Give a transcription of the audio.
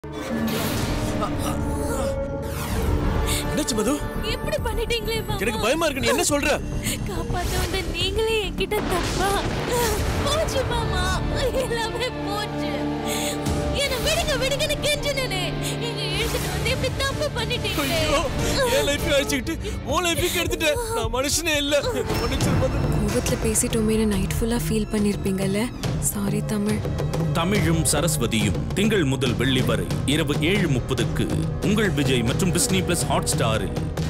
என்னாச்சு மது எப்படி பண்ணிட்டீங்களே மாமா எனக்கு பயமா இருக்கு நீ என்ன சொல்ற காப்பாத்த வந்த நீங்களே என்கிட்ட தப்பா போச்சு மாமா எல்லாமே போச்சு என்ன விடுங்க விடுங்கன்னு கெஞ்சினே எங்க எழுத்துட்டு வந்து இப்படி தப்பு பண்ணிட்டீங்களே ஐயோ என் லைஃப் அழிச்சுக்கிட்டு உன் லைஃபுக்கு எடுத்துட்டேன் நான் மனுஷனே இல்ல மன்னிச்சிரு மது கோவத்துல பேசிட்டோமேனு நைட் ஃபுல்லா ஃபீல் பண்ணிருப்பீங்கல்ல சாரி தமிழ் தமிழும் சரஸ்வதியும் திங்கள் முதல் வெள்ளி வரை இரவு ஏழு முப்பதுக்கு உங்கள் விஜய் மற்றும் டிஸ்னி பிளஸ் ஹாட் ஸ்டாரில்